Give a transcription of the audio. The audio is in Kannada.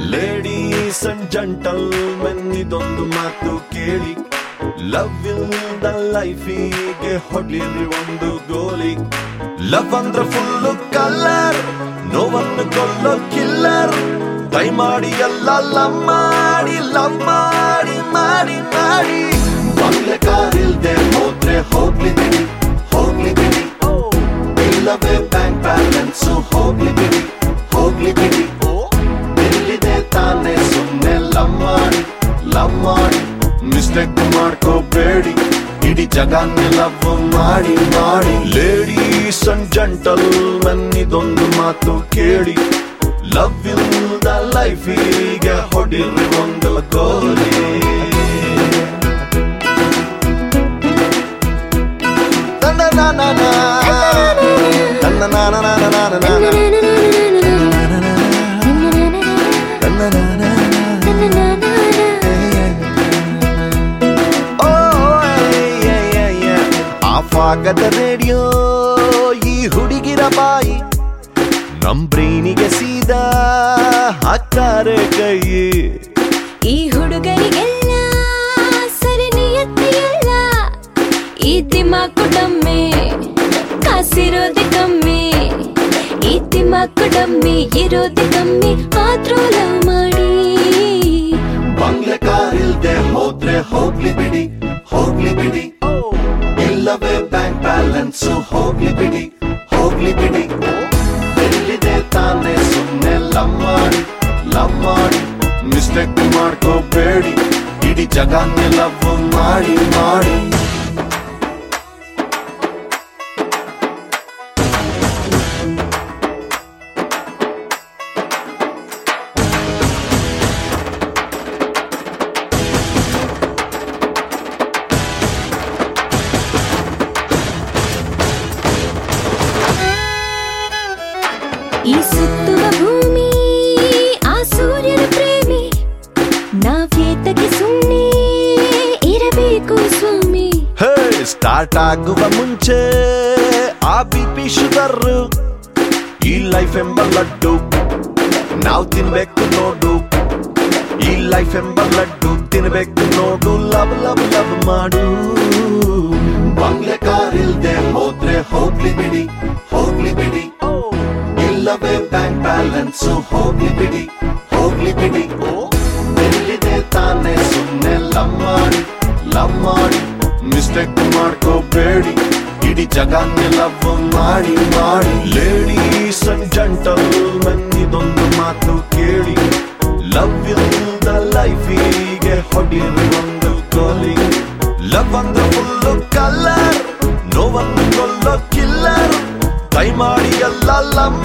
ಲೇಡೀಸ್ ಅಂಡ್ ಜಂಟಲ್ ಮೆನ್ ಇದೊಂದು ಮಾತು ಕೇಳಿ ಲವ್ ಇಲ್ದ ಲೈಫಿಗೆ ಹೊಡ್ಲಿರಿ ಒಂದು ಗೋಲಿ ಲವ್ ಅಂದ್ರೆ ಫುಲ್ ಕಲರ್ ನೋವನ್ನು ಕೊಲ್ಲೋ ಕಿಲ್ಲರ್ ದಯಮಾಡಿ ಎಲ್ಲ ಲವ್ ಮಾಡಿ ಲವ್ ಮಾಡಿ ಮಾಡಿ ಮಾಡಿ ಬಂಗ್ಲೆ ಕಾರಿಲ್ದೆ ಹೋದ್ರೆ ಹೋಗ್ಲಿ ಬಿಡಿ ಹೋಗ್ಲಿ ಬಿಡಿ ಇಲ್ಲವೇ ಬ್ಯಾಂಕ್ ಬ್ಯಾಲೆನ್ಸ್ ಹೋಗ್ಲಿ ಬಿಡಿ ಹೋಗ್ಲಿ ಬಿಡಿ ಎಲ್ಲಿದೆ ತಾನೇ ಸುಮ್ನೆ ಲವ್ ಮಾಡಿ ಲವ್ ಮಾಡಿ ಮಿಸ್ಟೇಕ್ ಮಾಡ್ಕೋಬೇಡಿ ಇಡೀ ಜಗನ್ನೇ ಲವ್ ಮಾಡಿ ಮಾಡಿ ಲೇಡೀಸ್ ಅಂಡ್ ಜಂಟಲ್ ಮೆನ್ ಇದೊಂದು ಮಾತು ಕೇಳಿ ಲವ್ ಇಲ್ದ ಲೈಫಿಗೆ ಹೊಡಿರಿ ಒಂದು ಗೋಲಿ ಆಫ್ ಆಗದ ರೇಡಿಯೋ ಈ ಹುಡುಗಿರ ಬಾಯಿ ನಮ್ ಬ್ರೈನಿಗೆ ಸೀದಾ ಹಾಕ್ತಾರೆ ಕೈ ಈ ಹುಡುಗರಿಗೆಲ್ಲ ಸರಿ ನಿಯತ್ತಿಯಲ್ಲ ಈ ದಿಮಾಕು ಡಮ್ಮಿ ಕಾಸಿರೋದೆ ಕಮ್ಮಿ ಈ ದಿಮಾಕು ಡಮ್ಮಿ ಇರೋದೆ ಕಮ್ಮಿ ಆದ್ರೂ ಲವ್ ಮಾಡಿ ಬಂಗ್ಲೆ ಕಾರಿಲ್ದೆ ಹೋದ್ರೆ ಹೋಗ್ಲಿ ಬಿಡಿ ಹೋಗ್ಲಿ ಬಿಡಿ ಇಲ್ಲವೇ ಬ್ಯಾಂಕ್ ಬ್ಯಾಲೆನ್ಸ್ ಹೋಗ್ಲಿ ಬಿಡಿ ಹೋಗ್ಲಿ ಬಿಡಿ ಎಲ್ಲಿದೆ ತಾನೇ ಸುಮ್ನೆ ಲವ್ ಮಾಡಿ ಲವ್ ಮಾಡಿ ಮಿಸ್ಟೇಕ್ ಮಾಡ್ಕೋಬೇಡಿ ಇಡೀ ಜಗನ್ನೇ ಲವ್ ಮಾಡಿ ಮಾಡಿ ಈ ಸುತ್ತುವ ಭೂಮಿ ಆ ಸೂರ್ಯನ ಪ್ರೇಮಿ ನಾವೇತಕ್ಕೆ ಸುಮ್ಮನೆ ಇರಬೇಕು ಸ್ವಾಮಿ ಹೇ ಸ್ಟಾರ್ಟ್ ಆಗುವ ಮುಂಚೆ ಆ ಬಿ ಪಿ ಶುಗರ್ ಈ ಲೈಫ್ ಎಂಬ ಲಡ್ಡು ನಾವು ತಿನ್ಬೇಕು ನೋಡು ಈ ಲೈಫ್ ಎಂಬ ಲಡ್ಡು ತಿನ್ಬೇಕು ನೋಡು ಲವ್ ಲವ್ ಲವ್ ಮಾಡು ಬಂಗ್ಲೆ ಕಾರಿಲ್ದೆ ಹೋದ್ರೆ ಹೋಗ್ಲಿ ಬಿಡಿ ಹೋಗ್ಲಿ ಬಿಡಿ ಇಲ್ಲವೇ ಬ್ಯಾಂಕ್ ಬ್ಯಾಲೆನ್ಸ್ ಹೋಗ್ಲಿ ಬಿಡಿ ಹೋಗ್ಲಿ ಬಿಡಿ ಎಲ್ಲಿದೆ ತಾನೇ ಸುಮ್ನೆ ಲವ್ ಮಾಡಿ ಲವ್ ಮಾಡಿ ಮಿಸ್ಟೇಕ್ ಮಾಡ್ಕೋಬೇಡಿ ಇಡೀ ಜಗನ್ನೇ ಲವ್ ಮಾಡಿ ಮಾಡಿ ಲೇಡೀಸ್ ಅಂಡ್ ಜಂಟಲ್ ಮೆನ್ ಇದೊಂದು ಮಾತು ಕೇಳಿ ಲವ್ ಇಲ್ದ ಲೈಫಿಗೆ ಹೊಡಿರಿ ಒಂದು ಗೋಲಿ ಲವ್ ಅಂದ್ರೆ ಫುಲ್ ಕಲರ್ ನೋವನ್ನು ಕೊಲ್ಲೋ ಕಿಲ್ಲರ್ ದಯಮಾಡಿ ಎಲ್ಲ ಲವ್